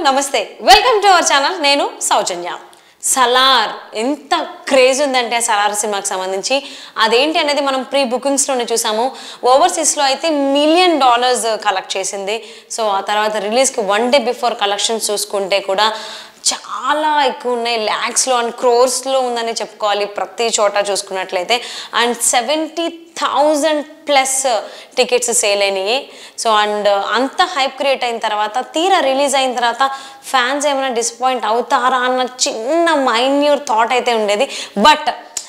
నమస్తే welcome to our channel నేను సౌజన్య సలార్ ఎంత క్రేజ్ ఉందంటే సలార్ సినిమాకి సంబంధించి అదేంటి అనేది మనం ప్రీ బుకింగ్స్లోనే చూసాము ఓవర్సీస్లో అయితే మిలియన్ డాలర్స్ కలెక్ట్ చేసింది సో ఆ తర్వాత రిలీజ్కి వన్ డే బిఫోర్ కలెక్షన్స్ చూసుకుంటే కూడా చాలా ఎక్కువ ఉన్నాయి ల్యాక్స్లో అండ్ క్రోర్స్లో ఉందని చెప్పుకోవాలి ప్రతి చోట చూసుకున్నట్లయితే and seventy thousand plus tickets sale అయినాయి సో అండ్ అంత హైప్ క్రియేట్ అయిన తర్వాత తీరా రిలీజ్ అయిన తర్వాత ఫ్యాన్స్ ఏమైనా డిసప్పాయింట్ అవుతారా అన్న చిన్న మైన్యూర్ థాట్ అయితే ఉండేది బట్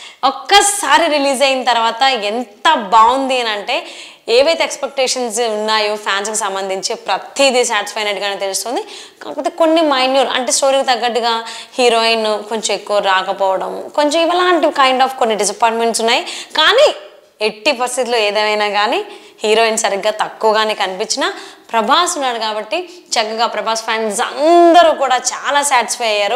ఒక్కసారి రిలీజ్ అయిన తర్వాత ఎంత బాగుంది అని అంటే ఏవైతే ఎక్స్పెక్టేషన్స్ ఉన్నాయో ఫ్యాన్స్కి సంబంధించి ప్రతిదీ సాటిస్ఫై అయినట్టుగానే తెలుస్తుంది కాకపోతే కొన్ని మైన్యూర్ అంటే స్టోరీకి తగ్గట్టుగా హీరోయిన్ కొంచెం ఎక్కువ రాకపోవడం కొంచెం ఇలాంటి కైండ్ ఆఫ్ కొన్ని డిసప్పాయింట్మెంట్స్ ఉన్నాయి కానీ ఎట్టి పరిస్థితుల్లో ఏదేమైనా కానీ హీరోయిన్ సరిగ్గా తక్కువగానే కనిపించిన ప్రభాస్ ఉన్నాడు కాబట్టి చక్కగా ప్రభాస్ ఫ్యాన్స్ అందరూ కూడా చాలా సాటిస్ఫై అయ్యారు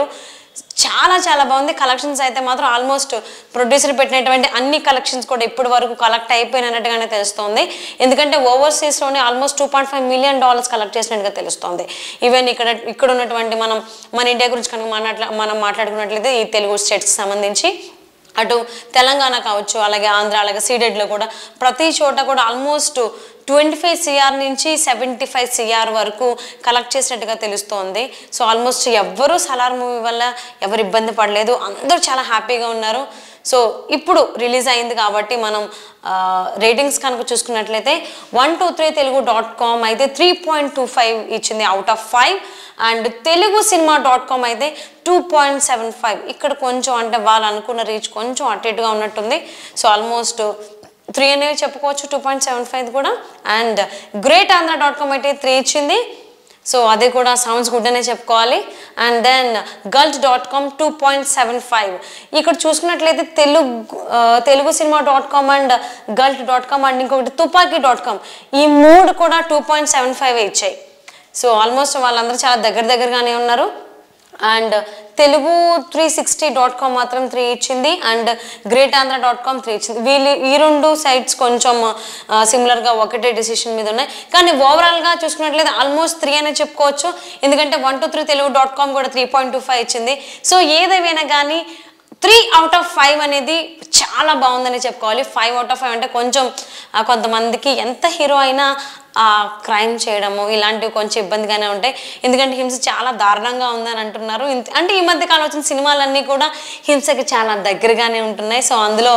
చాలా చాలా బాగుంది కలెక్షన్స్ అయితే మాత్రం ఆల్మోస్ట్ ప్రొడ్యూసర్ పెట్టినటువంటి అన్ని కలెక్షన్స్ కూడా ఇప్పటి వరకు కలెక్ట్ అయిపోయినట్టుగానే తెలుస్తోంది ఎందుకంటే ఓవర్సీస్లోనే almost two point five million dollars collect చేసినట్టుగా తెలుస్తోంది ఈవెన్ ఇక్కడ ఇక్కడ ఉన్నటువంటి మనం మన ఇండియా గురించి కనుక మాట్లాడ మనం మాట్లాడుకున్నట్లయితే ఈ తెలుగు స్టేట్స్కి సంబంధించి అటు తెలంగాణ కావచ్చు అలాగే ఆంధ్ర అలాగే సీడెడ్లో కూడా ప్రతి చోట కూడా ఆల్మోస్ట్ ట్వంటీ ఫైవ్ సిఆర్ నుంచి సెవెంటీ ఫైవ్ సిఆర్ వరకు కలెక్ట్ చేసినట్టుగా తెలుస్తోంది సో ఆల్మోస్ట్ ఎవ్వరూ సలార్ మూవీ వల్ల ఎవరు ఇబ్బంది పడలేదు అందరూ చాలా హ్యాపీగా ఉన్నారు సో ఇప్పుడు రిలీజ్ అయింది కాబట్టి మనం రేటింగ్స్ కనుక చూసుకున్నట్లయితే one two three Telugu dot com అయితే త్రీ పాయింట్ టూ ఫైవ్ ఇచ్చింది out of five and Telugu cinema dot com అయితే టూ పాయింట్ సెవెన్ ఫైవ్ ఇక్కడ కొంచెం అంటే వాళ్ళు అనుకున్న రీచ్ కొంచెం అటు ఇటుగా ఉన్నట్టుంది సో ఆల్మోస్ట్ త్రీ అనేవి చెప్పుకోవచ్చు టూ పాయింట్ సెవెన్ ఫైవ్ కూడా and great Andhra dot com అయితే త్రీ ఇచ్చింది సో అది కూడా సౌండ్స్ గుడ్ అనే చెప్పుకోవాలి and then Gulte dot com two point seven five ఇక్కడ చూసుకున్నట్లయితే తెలుగు ఆ, Telugu cinema dot com and Gulte dot com and ఇంకొకటి తుపాకీ డాట్ కామ్ ఈ మూడు కూడా టూ పాయింట్ సెవెన్ ఫైవ్ ఇచ్చాయి సో ఆల్మోస్ట్ వాళ్ళందరూ చాలా దగ్గర దగ్గరగానే ఉన్నారు and Telugu three sixty dot com మాత్రం త్రీ ఇచ్చింది and great Andhra dot com three ఇచ్చింది వీళ్ళు ఈ రెండు సైట్స్ కొంచెం సిమిలర్గా ఒకటే డెసిషన్ మీద ఉన్నాయి కానీ ఓవరాల్గా చూసుకున్నట్లయితే ఆల్మోస్ట్ త్రీ అనే చెప్పుకోవచ్చు ఎందుకంటే one two three Telugu dot com కూడా త్రీ పాయింట్ టూ ఫైవ్ ఇచ్చింది సో ఏదేమైనా కానీ త్రీ అవుట్ ఆఫ్ ఫైవ్ అనేది చాలా బాగుందని చెప్పుకోవాలి ఫైవ్ అవుట్ ఆఫ్ ఫైవ్ అంటే కొంచెం ఆ, కొంతమందికి ఎంత హీరో అయినా క్రైమ్ చేయడము ఇలాంటివి కొంచెం ఇబ్బందిగానే ఉంటాయి ఎందుకంటే హింస చాలా దారుణంగా ఉందని అంటున్నారు ఇంత- అంటే ఈ మధ్య కాలం వచ్చిన సినిమాలన్నీ కూడా హింసకి చాలా దగ్గరగానే ఉంటున్నాయి సో అందులో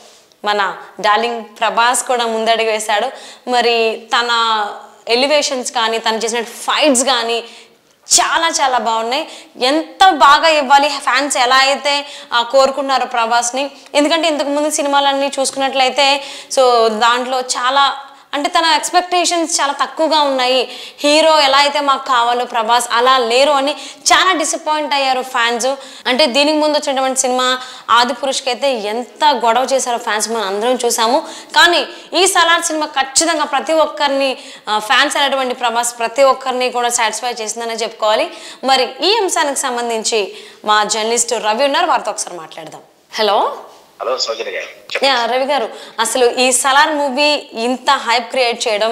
మన డార్లింగ్ ప్రభాస్ కూడా ముందడుగు వేశాడు మరి తన ఎలివేషన్స్ కానీ తను చేసిన ఫైట్స్ కానీ చాలా చాలా బాగున్నాయి ఎంత బాగా ఇవ్వాలి ఫ్యాన్స్ ఎలా అయితే ఆ, కోరుకున్నారో ప్రభాస్ని ఎందుకంటే ఇంతకు ముందు సినిమాలన్నీ చూసుకున్నట్లయితే సో దాంట్లో చాలా అంటే తన ఎక్స్పెక్టేషన్స్ చాలా తక్కువగా ఉన్నాయి హీరో ఎలా అయితే మాకు కావాలో ప్రభాస్ అలా లేరు అని చాలా డిసప్పాయింట్ అయ్యారు ఫ్యాన్స్ అంటే దీనికి ముందు వచ్చినటువంటి సినిమా ఆది పురుష్కి అయితే ఎంత గొడవ చేశారో ఫ్యాన్స్ మనం అందరం చూసాము కానీ ఈ సలార్ సినిమా ఖచ్చితంగా ప్రతి ఒక్కరిని ఫ్యాన్స్ అనేటువంటి ప్రభాస్ ప్రతి ఒక్కరిని కూడా సాటిస్ఫై చేసిందనే చెప్పుకోవాలి మరి ఈ అంశానికి సంబంధించి మా జర్నలిస్ట్ రవి ఉన్నారు వారితో ఒకసారి మాట్లాడదాం హలో హలో సౌజన్య గారు చెప్పండి. యా రవి గారు అసలు ఈ సలార్ మూవీ ఇంత హైప్ క్రియేట్ చేయడం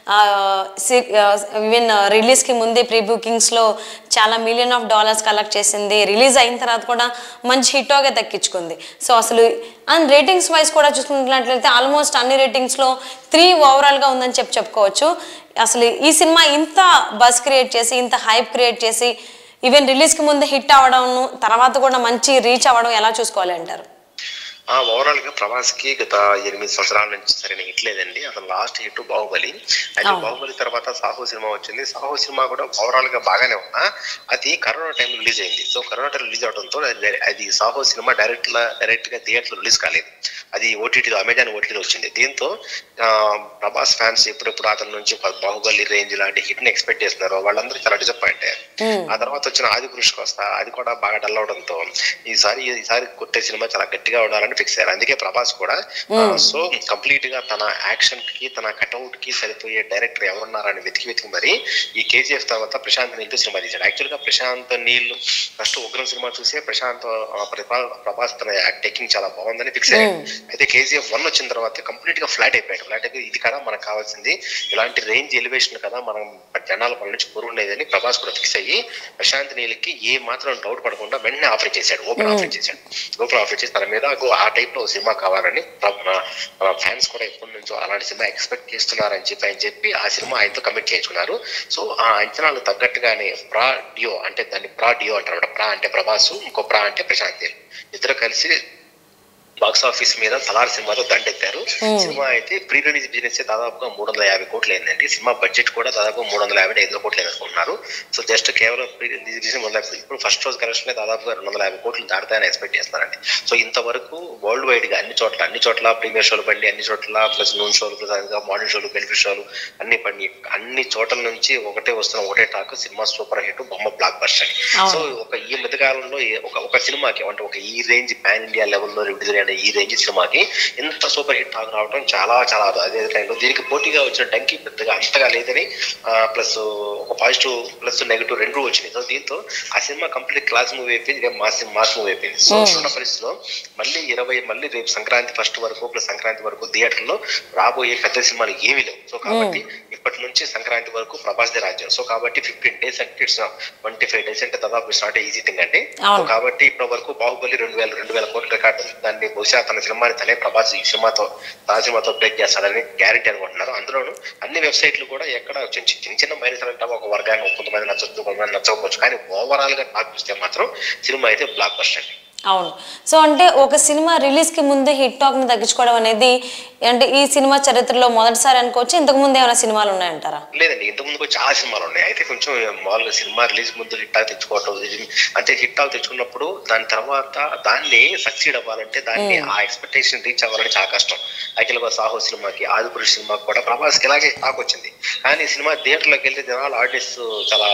ఈవెన్ రిలీజ్కి ముందే ప్రీ బుకింగ్స్లో చాలా మిలియన్ ఆఫ్ డాలర్స్ కలెక్ట్ చేసింది రిలీజ్ అయిన తర్వాత కూడా మంచి హిట్గా దక్కించుకుంది సో అసలు అండ్ రేటింగ్స్ వైజ్ కూడా చూసుకున్నట్లయితే ఆల్మోస్ట్ అన్ని రేటింగ్స్లో త్రీ ఓవరాల్గా ఉందని చెప్పి చెప్పుకోవచ్చు అసలు ఈ సినిమా ఇంత బస్ క్రియేట్ చేసి ఇంత హైప్ క్రియేట్ చేసి ఈవెన్ రిలీజ్కి ముందే హిట్ అవ్వడం తర్వాత కూడా మంచి రీచ్ అవ్వడం ఎలా చూసుకోవాలి అంటారు ఆ ఓవరాల్ గా ప్రభాస్ కి గత ఎనిమిది సంవత్సరాల నుంచి సరైన హిట్ లేదండి అసలు లాస్ట్ హిట్ బాహుబలి అయితే అవును. బాహుబలి తర్వాత సాహో సినిమా వచ్చింది సాహో సినిమా కూడా ఓవరాల్ గా బాగానే ఉన్నా అది కరోనా టైం రిలీజ్ అయింది సో కరోనా టైం రిలీజ్ అవడంతో అది- అది సాహో సినిమా డైరెక్ట్ డైరెక్ట్ గా థియేటర్ రిలీజ్ కాలేదు అది ఓటీటీలో అమెజాన్ ఓటీటీలో వచ్చింది దీంతో ఆ, ప్రభాస్ ఫ్యాన్స్ ఎప్పుడెప్పుడు అతని నుంచి బా- బాహుబలి రేంజ్ లాంటి హిట్ ని ఎక్స్పెక్ట్ చేస్తున్నారు వాళ్ళందరూ చాలా డిసప్పాయింట్ అయ్యారు ఆ తర్వాత వచ్చిన ఆది పురుష్ వస్తా అది కూడా బాగా డల్ అవడంతో ఈసారి ఈసారి కొట్టే సినిమా చాలా గట్టిగా ఉండాలని ఫిక్స్ అయ్యారు అందుకే ప్రభాస్ కూడా సో కంప్లీట్ గా తన యాక్షన్ కి తన కటౌట్ కి సరిపోయే డైరెక్టర్ ఎవరున్నారని వెతికి వెతికి మరి ఈ కేజీఎఫ్ తర్వాత ప్రశాంత్ నీల్ సినిమా తీశాడు యాక్చువల్ గా ప్రశాంత్ నీల్ ఫస్ట్ ఉగ్రం సినిమా చూసే ప్రశాంత్ ఆ, ప్రభా- ప్రభాస్ తన టేకింగ్ చాలా బాగుందని ఫిక్స్ అయ్యాడు అయితే కేజీఎఫ్ వన్ వచ్చిన తర్వాత కంప్లీట్ గా ఫ్లాట్ అయిపోయాడు ఫ్లాట్ అయిపోయి ఇది కదా మనకు కావాల్సింది ఇలాంటి రేంజ్ ఎలివేషన్ కదా మనం జనాల మన నుంచి కోరుకునేదని ప్రభాస్ కూడా ఫిక్స్ అయ్యి అయ్యి ప్రశాంత్ నీల్కి ఏ మాత్రం డౌట్ పడకుండా వెంటనే ఆఫర్ చేశాడు ఓపెన్ ఆఫర్ చేశాడు ఓపెన్ ఆఫర్ చేసి తన మీద "అగో ఆ టైప్ లో సినిమా కావాలని ఫ్యాన్స్ కూడా ఎప్పటి నుంచో అలాంటి సినిమా ఎక్స్పెక్ట్ చేస్తున్నారని చెప్పి ఆయన చెప్పి ఆ సినిమా ఆయనతో కమిట్ చేయించుకున్నారు సో ఆ అంచనాలకు తగ్గట్టుగానే ప్రా డియో అంటే దాన్ని ప్రా డియో అంటారు ప్రా అంటే ప్రభాసు ఇంకో ప్రా అంటే ప్రశాంత్ నీల్ ఇద్దరు కలిసి బాక్స్ ఆఫీస్ మీద సలార్ సినిమాతో దండెత్తారు సినిమా అయితే ప్రీ రిలీజ్ బిజినెస్ దాదాపుగా మూడు వందల యాభై కోట్లు అయిందండి సినిమా బడ్జెట్ కూడా దాదాపు మూడు వందల యాభై ఐదు కోట్లు అనుకుంటున్నారు సో జస్ట్ కేవలం ప్రీ రిలీజ్ బిజినెస్ వందల యాభై- ఇప్పుడు ఫస్ట్ రోజు కలెక్షన్ దాదాపుగా రెండు వందల యాభై కోట్లు దాటుతాయని ఎక్స్పెక్ట్ చేస్తున్నారండి సో ఇంతవరకు వరల్డ్ వైడ్ గా అన్ని చోట్ల అన్ని చోట్ల ప్రీమియర్ షోలు పండి అన్ని చోట్ల ప్లస్ నూన్ షోలు ప్లస్ మార్నింగ్ షోలు బెనిఫిట్ షోలు అన్ని పండి అన్ని చోట్ల నుంచి ఒకటే వస్తున్న ఒకటే టాక్ సినిమా సూపర్ హిట్ బొమ్మ బ్లాక్ బస్టర్ సో ఒక ఈ మధ్య కాలంలో ఏ- ఒక ఒక సినిమాకి అంటే ఒక ఈ రేంజ్ పాన్ ఇండియా లెవెల్లో విడుదలైన ఈ రేంజ్ సినిమాకి ఎంత సూపర్ హిట్ టాక్ రావడం చాలా చాలా అదే టైంలో దీనికి పోటీగా వచ్చిన డంకి పెద్దగా అంతగా లేదని ప్లస్ ఒక పాజిటివ్ ప్లస్ నెగిటివ్ రెండు వచ్చినాయి సో దీంతో ఆ సినిమా కంప్లీట్ క్లాస్ మూవీ అయిపోయింది రేపు మాస్ మాస్ మూవీ అయిపోయింది సో ఉన్న పరిస్థితిలో మళ్ళీ ఇరవై మళ్ళీ రేపు సంక్రాంతి ఫస్ట్ వరకు ప్లస్ సంక్రాంతి వరకు థియేటర్లో రాబోయే పెద్ద సినిమాలు ఏమీ లేవు సో కాబట్టి ఇప్పటి నుంచి సంక్రాంతి వరకు ప్రభాస్ ది రాజ్యం సో కాబట్టి ఫిఫ్టీన్ డేస్ అంటే ఇట్స్ ట్వంటీ ఫైవ్ డేస్ అంటే దాదాపు ఇట్స్ నాట్ ఈజీ థింగ్ అండి అవును. సో కాబట్టి ఇప్పటి వరకు బాహుబలి రెండు వేల రెండు వేల కోట్ల రికార్డు ఉంది. దాన్ని బహుశా తన సినిమాని తనే ప్రభాస్ ఈ సినిమాతో తన సినిమాతో బ్రేక్ చేస్తాడని గ్యారెంటీ అనుకుంటున్నారు అందులోనూ అన్ని వెబ్సైట్లు కూడా ఎక్కడ చిన్న చిన్న చిన్న మైనస్ అంటాం ఒక వర్గాన్ని కొంతమంది నచ్చొచ్చు కొంతమంది నచ్చకపోవచ్చు కానీ ఓవరాల్ గా టాక్ చూస్తే మాత్రం సినిమా అయితే బ్లాక్ బస్టర్ అండి అవును సో అంటే ఒక సినిమా రిలీజ్కి ముందే హిట్ టాక్ని తగ్గించుకోవడం అనేది అంటే ఈ సినిమా చరిత్రలో మొదటిసారి అనుకోవచ్చు ఇంతకు ముందు ఏమైనా సినిమాలు ఉన్నాయంటారా లేదండి ఇంత ముందు కూడా చాలా సినిమాలు ఉన్నాయి అయితే కొంచెం మామూలుగా సినిమా రిలీజ్ ముందు హిట్ టాక్ తెచ్చుకోవటం ఇది- అంటే హిట్ టాక్ తెచ్చుకున్నప్పుడు దాని తర్వాత దాన్ని సక్సీడ్ అవ్వాలంటే దాన్ని ఆ ఎక్స్పెక్టేషన్ రీచ్ అవ్వాలంటే చాలా కష్టం అఖిల బాస్ సాహో సినిమాకి ఆదిపురుష్ సినిమాకి కూడా ప్రభాస్కి ఇలాగే టాక్ వచ్చింది కానీ సినిమా థియేటర్లోకి వెళ్తే జనాలు ఆడియన్స్ చాలా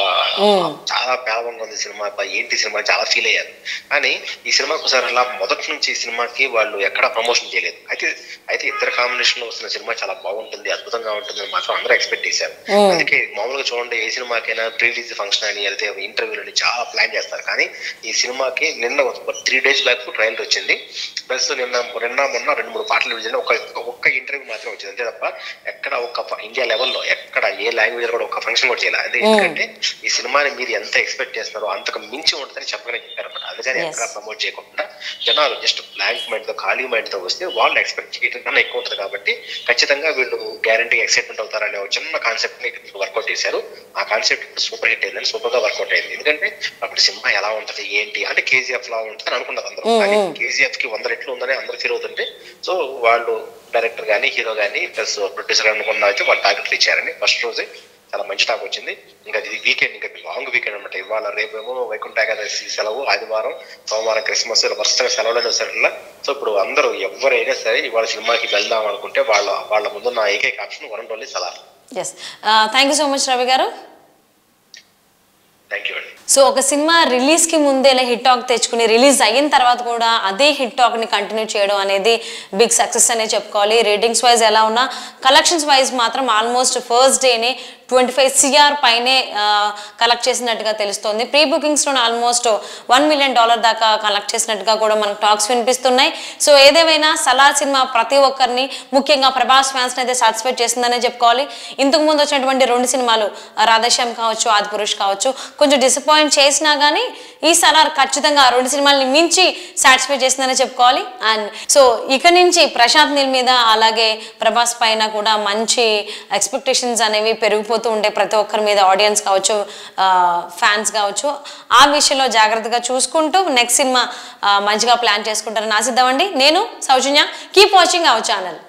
చాలా పేలవంగా ఉంది సినిమా అబ్బా ఏంటి సినిమా చాలా ఫీల్ అయ్యారు కానీ ఈ సినిమాకు ఒకసారి అలా మొదటి నుంచి ఈ సినిమాకి వాళ్ళు ఎక్కడ ప్రమోషన్ చేయలేదు అయితే అయితే ఇద్దరు కాంబినేషన్ లో వస్తున్న సినిమా చాలా బాగుంటుంది అద్భుతంగా ఉంటుంది అని మాత్రం అందరూ ఎక్స్పెక్ట్ చేశారు అందుకే మామూలుగా చూడండి ఏ సినిమాకైనా ప్రీ రిలీజ్ ఫంక్షన్ అని అయితే ఇంటర్వ్యూలు అని చాలా ప్లాన్ చేస్తారు కానీ ఈ సినిమాకి నిన్న త్రీ డేస్ బ్యాక్ ట్రైలర్ వచ్చింది ప్లస్ నిన్న నిన్న మొన్న రెండు మూడు పాటలు విడిచిన ఒక ఒక్క ఇంటర్వ్యూ మాత్రం వచ్చింది అంతే తప్ప ఎక్కడ ఒక ఫ- ఇండియా లెవెల్లో ఎక్కడ ఏ లాంగ్వేజ్ కూడా ఒక ఫంక్షన్ కూడా చేయలేదు అదే ఎందుకంటే ఈ సినిమాని మీరు ఎంత ఎక్స్పెక్ట్ చేస్తున్నారో అంతకు మించి ఉంటుందని చెప్పగానే చెప్పారన్నమాట అందుకని Yes. ఎక్కడ ప్రమోట్ చేయకుండా జనాలు జస్ట్ బ్లాంక్ మైండ్ తో ఖాళీ మైండ్ తో వస్తే వాళ్ళు ఎక్స్పెక్ట్ చేయడం కన్నా ఎక్కువ ఉంటుంది కాబట్టి ఖచ్చితంగా వీళ్ళు గ్యారంటీ ఎక్సైట్మెంట్ అవుతారనే ఒక చిన్న కాన్సెప్ట్ ని వర్కౌట్ చేశారు ఆ కాన్సెప్ట్ సూపర్ హిట్ అయిందని సూపర్ గా వర్కౌట్ అయింది ఎందుకంటే అప్పుడు సినిమా ఎలా ఉంటది ఏంటి అంటే కేజీఎఫ్ లా ఉంటుంది అని అనుకున్నారు అందరూ కానీ కేజీఎఫ్ కి వంద రెట్లు ఉందని అందరూ ఫీల్ అవుతుంటే సో వాళ్ళు డైరెక్టర్ గానీ హీరో గానీ ప్లస్ ప్రొడ్యూసర్ అనుకున్న అయితే వాళ్ళు టార్గెట్లు ఇచ్చారని ఫస్ట్ రోజే చాలా మంచి టాక్ వచ్చింది ఇంకా ఇది వీకెండ్ ఇంకా లాంగ్ వీకెండ్ అనమాట ఇవాళ రేపేమో వైకుంఠ ఏకాదశి సెలవు ఆదివారం సోమవారం క్రిస్మస్ ఇలా వరుసగా సెలవులను వచ్చారట్లా సో ఇప్పుడు అందరూ ఎవరైనా సరే ఇవాళ సినిమాకి వెళ్దాం అనుకుంటే వాళ్ళ వాళ్ళ ముందున్న ఏకైక ఆప్షన్ వరం డోల్లీ Salaar yes thank you so much Ravi garu thank you అండి సో ఒక సినిమా రిలీజ్కి ముందే ఇలా హిట్ టాక్ తెచ్చుకుని రిలీజ్ అయిన తర్వాత కూడా అదే హిట్ టాక్ని కంటిన్యూ చేయడం అనేది బిగ్ సక్సెస్ అనే చెప్పుకోవాలి రేటింగ్స్ వైజ్ ఎలా ఉన్నా కలెక్షన్స్ వైజ్ మాత్రం ఆల్మోస్ట్ ఫస్ట్ డేనే ట్వంటీ ఫైవ్ సిఆర్ పైనే కలెక్ట్ చేసినట్టుగా తెలుస్తోంది ప్రీ బుకింగ్స్లో ఆల్మోస్ట్ వన్ మిలియన్ డాలర్ దాకా కలెక్ట్ చేసినట్టుగా కూడా మనకు టాక్స్ వినిపిస్తున్నాయి సో ఏదేమైనా సలార్ సినిమా ప్రతి ఒక్కరిని ముఖ్యంగా ప్రభాస్ ఫ్యాన్స్ని అయితే సాటిస్ఫైడ్ చేసిందనే చెప్పుకోవాలి ఇంతకు ముందు వచ్చినటువంటి రెండు సినిమాలు ఆ, రాధేశ్యామ్ కావచ్చు ఆదిపురుష్ కావచ్చు కొంచెం డిసప్పాయింట్ చేసినా కానీ ఈ సలార్ ఖచ్చితంగా ఆ రెండు సినిమాల్ని మించి సాటిస్ఫై చేసిందనే చెప్పుకోవాలి అండ్ సో ఇక నుంచి ప్రశాంత్ నీల్ మీద అలాగే ప్రభాస్ పైన కూడా మంచి ఎక్స్పెక్టేషన్స్ అనేవి పెరిగిపోతూ ఉంటాయి ప్రతి ఒక్కరి మీద ఆడియన్స్ కావచ్చు ఫ్యాన్స్ కావచ్చు ఆ విషయంలో జాగ్రత్తగా చూసుకుంటూ నెక్స్ట్ సినిమా ఆ, మంచిగా ప్లాన్ చేసుకుంటారని ఆశిద్దామండి నేను Soujanya keep watching our channel